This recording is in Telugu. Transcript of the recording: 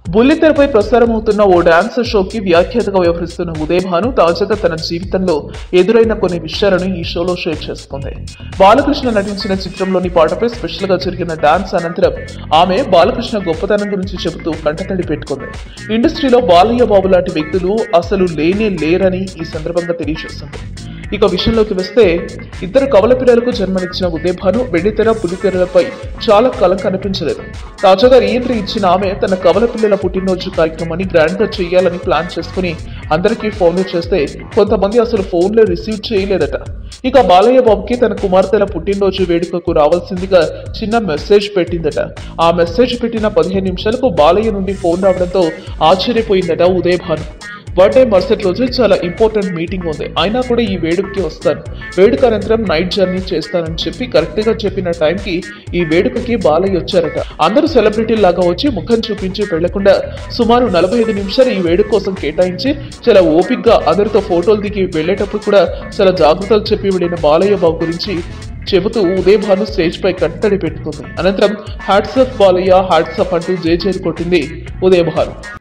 బుల్లితెరపై ప్రసారమవుతున్న ఓ డాన్స్ షోకి వ్యాఖ్యాతగా వ్యవహరిస్తున్న ఉదయ్ భాను తాజాగా తన జీవితంలో ఎదురైన కొన్ని విషయాలను ఈ షోలో షేర్ చేసుకుంది బాలకృష్ణ నటించిన చిత్రంలోని పాటపై స్పెషల్ గా జరిగిన డాన్స్ అనంతరం ఆమె బాలకృష్ణ గొప్పతనం గురించి చెబుతూ కంటతడి పెట్టుకుంది ఇండస్ట్రీలో బాలయ్య బాబు లాంటి వ్యక్తులు అసలు లేనే లేరని ఈ సందర్భంగా తెలియజేస్తుంది ఇక విషయంలోకి వస్తే ఇద్దరు కవల పిల్లలకు జన్మనిచ్చిన ఉదయ్ భాను వెండితెర పులితెరలపై చాలా కాలం కనిపించలేదు తాజాగా రీఎంట్రీ ఇచ్చిన ఆమె తన కవల పిల్లల పుట్టినరోజు కార్యక్రమాన్ని గ్రాండ్ గా చేయాలని ప్లాన్ చేసుకుని అందరికీ ఫోన్లు చేస్తే కొంతమంది అసలు ఫోన్లు రిసీవ్ చేయలేదట ఇక బాలయ్య బాబుకి తన కుమార్తెల పుట్టినరోజు వేడుకకు రావాల్సిందిగా చిన్న మెసేజ్ పెట్టిందట ఆ మెసేజ్ పెట్టిన పదిహేను నిమిషాలకు బాలయ్య నుండి ఫోన్ రావడంతో ఆశ్చర్యపోయిందట ఉదయ్ భాను బర్త్డే మరుసటి రోజు చాలా ఇంపార్టెంట్ మీటింగ్ ఉంది అయినా కూడా ఈ వేడుకకి వస్తాను వేడుక అనంతరం నైట్ జర్నీ చేస్తానని చెప్పి కరెక్ట్ గా చెప్పిన టైంకి ఈ వేడుకకి బాలయ్య వచ్చారట అందరూ సెలబ్రిటీ లాగా వచ్చి ముఖం చూపించి వెళ్లకుండా సుమారు నలభై ఐదు నిమిషాలు ఈ వేడుక కోసం కేటాయించి చాలా ఓపిక్ గా అందరితో ఫోటోలు దిగి వెళ్లేటప్పుడు కూడా చాలా జాగ్రత్తలు చెప్పి వెళ్ళిన బాలయ్య బాబు గురించి చెబుతూ ఉదయ్ భాను స్టేజ్ పై కట్టడి పెట్టుకుంది అనంతరం హ్యాట్సప్ బాలయ్య హ్యాట్సప్ అంటూ జేజేలు కొట్టింది ఉదయ్ భాను